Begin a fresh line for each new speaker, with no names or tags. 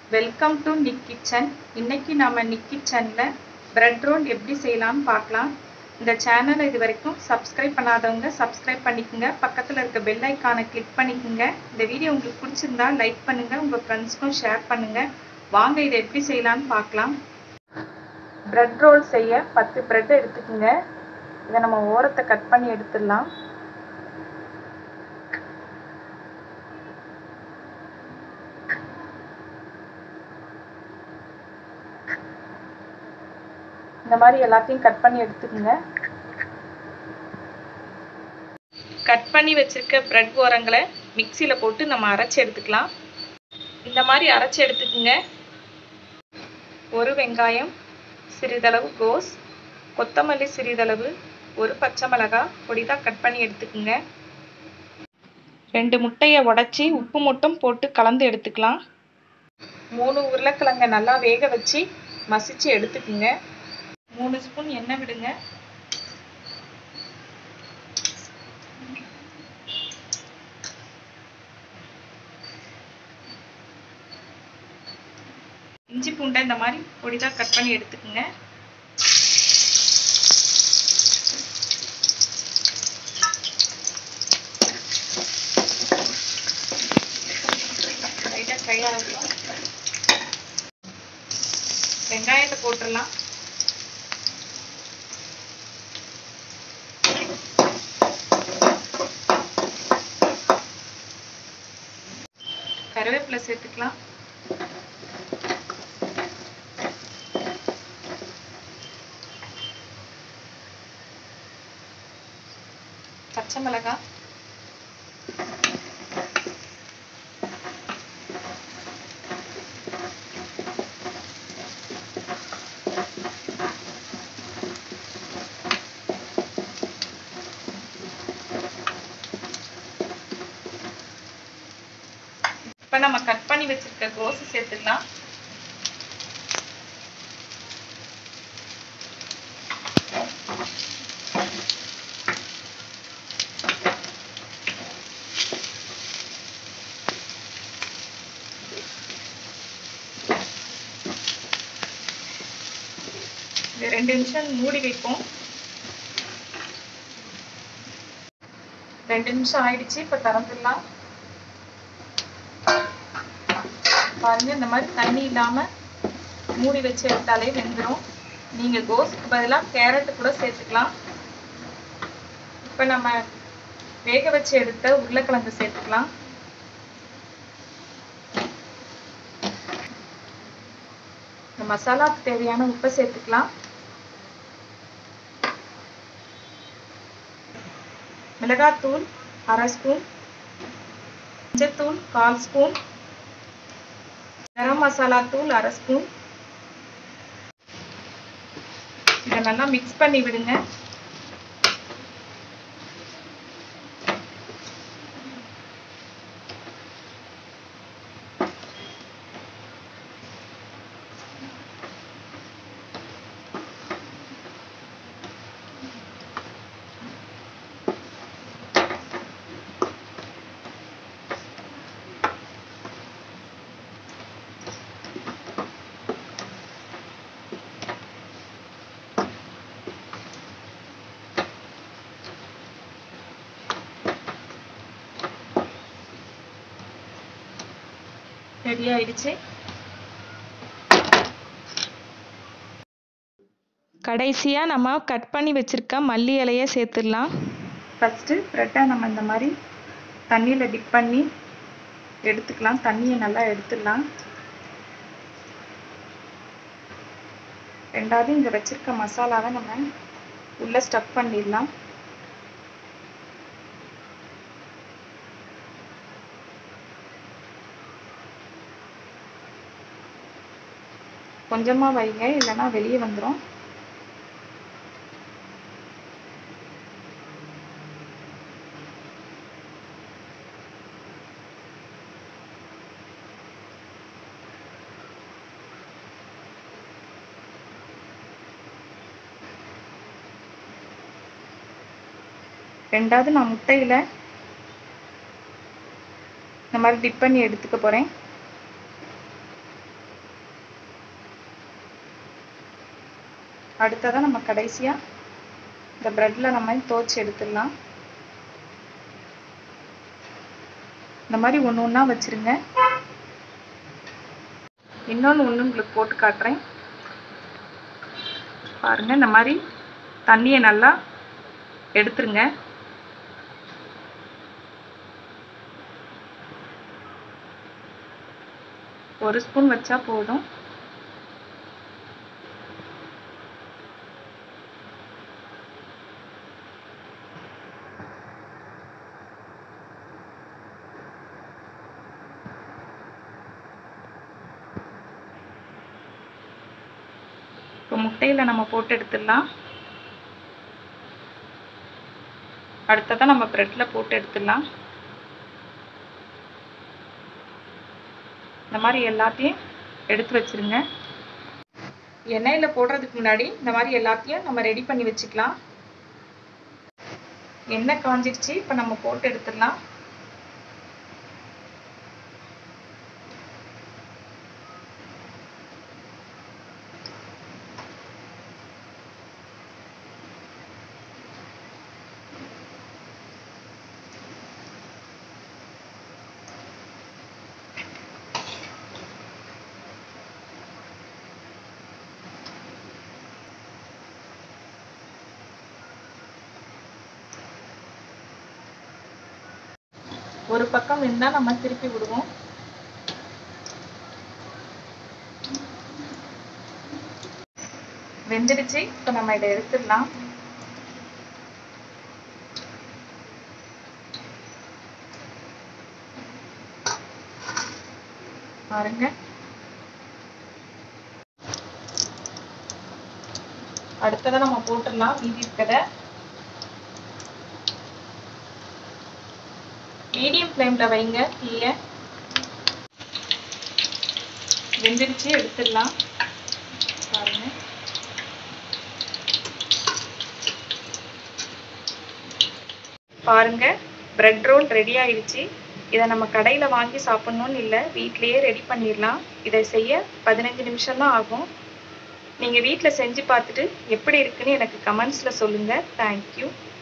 welcome to Nick kitchen இன்னைக்கு நாம நிக் கிச்சனில் பிரெட் ரோல் எப்படி செய்யலாம்னு பார்க்கலாம் இந்த சேனலை இது வரைக்கும் சப்ஸ்கிரைப் பண்ணாதவங்க சப்ஸ்கிரைப் பண்ணிக்கோங்க பக்கத்தில் இருக்க பெல் ஐக்கானை கிளிக் பண்ணிக்கோங்க இந்த வீடியோ உங்களுக்கு பிடிச்சிருந்தா லைக் பண்ணுங்கள் உங்கள் ஃப்ரெண்ட்ஸ்க்கும் ஷேர் பண்ணுங்கள் வாங்க இதை எப்படி செய்யலாம்னு பார்க்கலாம் பிரெட் ரோல் செய்ய பத்து பிரெட் எடுத்துக்கோங்க இதை நம்ம ஓரத்தை கட் பண்ணி எடுத்துடலாம் இந்த மாதிரி எல்லாத்தையும் கட் பண்ணி எடுத்துக்கோங்க கட் பண்ணி வச்சிருக்க பிரெட் ஓரங்களை மிக்சியில் போட்டு நம்ம அரைச்சி எடுத்துக்கலாம் இந்த மாதிரி அரைச்சி எடுத்துக்கோங்க ஒரு வெங்காயம் சிறிதளவு கோஸ் கொத்தமல்லி சிறிதளவு ஒரு பச்சை மிளகாய் பொடிதாக கட் பண்ணி எடுத்துக்கோங்க ரெண்டு முட்டையை உடச்சி உப்பு மட்டும் போட்டு கலந்து எடுத்துக்கலாம் மூணு உருளைக்கிழங்கை நல்லா வேக வச்சு மசிச்சு எடுத்துக்குங்க மூணு ஸ்பூன் எண்ணெய் விடுங்க இஞ்சி பூண்டை இந்த மாதிரி பொடிதாக கட் பண்ணி எடுத்துக்கோங்க லைட்டாக ஃப்ரை ஆகட்டும் வெங்காயத்தை போட்டுடலாம் கருவேப்பிலை சேர்த்துக்கலாம் பச்சை மிளகாய் இப்போ நம்ம கட் பண்ணி வச்சிருக்க கோஸு சேர்த்துக்கலாம் இது ரெண்டு நிமிஷம் மூடி வைப்போம் ரெண்டு நிமிஷம் ஆயிடுச்சு இப்போ திறந்துடலாம் பாருங்க இந்த மாதிரி தண்ணி இல்லாம மூடி வச்சு எடுத்தாலே வெந்துடும் நீங்க கோஸ்க்கு பதிலாக கேரட் கூட சேர்த்துக்கலாம் இப்போ நம்ம வேக வச்சு எடுத்த உருளைக்கிழங்கு சேர்த்துக்கலாம் இந்த மசாலாவுக்கு தேவையான உப்பை சேர்த்துக்கலாம் மிளகாத்தூள் அரை ஸ்பூன் மஞ்சத்தூள் கால் ஸ்பூன் கரம் மசாலா தூள் அரை ஸ்பூன் இதை நல்லா மிக்ஸ் பண்ணி விடுங்க ரெடி ஆயிடுச்சு கடைசியாக நம்ம கட் பண்ணி வச்சுருக்க மல்லி இலையை சேர்த்துடலாம் ஃபஸ்ட்டு ப்ரெட்டை நம்ம இந்த மாதிரி தண்ணியில் டிப் பண்ணி எடுத்துக்கலாம் தண்ணியை நல்லா எடுத்துடலாம் ரெண்டாவது இங்கே வச்சுருக்க மசாலாவை நம்ம உள்ளே ஸ்டஃப் பண்ணிடலாம் கொஞ்சமாக வைங்க இல்லைன்னா வெளியே வந்துடும் ரெண்டாவது நான் முட்டையில் இந்த மாதிரி டிப் பண்ணி எடுத்துக்க போகிறேன் அடுத்ததாக நம்ம கடைசியாக இந்த ப்ரெட்டில் நம்ம துவச்சி எடுத்துடலாம் இந்த மாதிரி ஒன்று ஒன்றா வச்சுருங்க இன்னொன்று ஒன்று உங்களுக்கு போட்டு காட்டுறேன் பாருங்கள் இந்த மாதிரி தண்ணியை நல்லா எடுத்துருங்க ஒரு ஸ்பூன் வச்சா போதும் இப்போ முட்டையில் நம்ம போட்டு எடுத்துடலாம் அடுத்ததாக நம்ம ப்ரெட்டில் போட்டு எடுத்துடலாம் இந்த மாதிரி எல்லாத்தையும் எடுத்து வச்சிருங்க எண்ணெயில் போடுறதுக்கு முன்னாடி இந்த மாதிரி எல்லாத்தையும் நம்ம ரெடி பண்ணி வச்சுக்கலாம் எண்ணெய் காஞ்சிருச்சு இப்போ நம்ம போட்டு எடுத்துடலாம் ஒரு பக்கம் இருந்தால் நம்ம திருப்பி விடுவோம் வெந்துடுச்சு இப்போ நம்ம இதை எடுத்துடலாம் பாருங்க அடுத்ததை நம்ம போட்டுடலாம் மீதி இருக்கதை மீடியம் ஃப்ளேமில் வைங்க தீயை வெந்துருச்சு எடுத்துடலாம் பாருங்க பாருங்க பிரெட் ரோல் ரெடி ஆயிடுச்சு இதை நம்ம கடையில் வாங்கி சாப்பிட்ணுன்னு இல்லை வீட்லேயே ரெடி பண்ணிடலாம் இதை செய்ய பதினஞ்சு நிமிஷம் தான் ஆகும் நீங்கள் வீட்டில் செஞ்சு பார்த்துட்டு எப்படி இருக்குன்னு எனக்கு கமெண்ட்ஸில் சொல்லுங்கள் தேங்க்யூ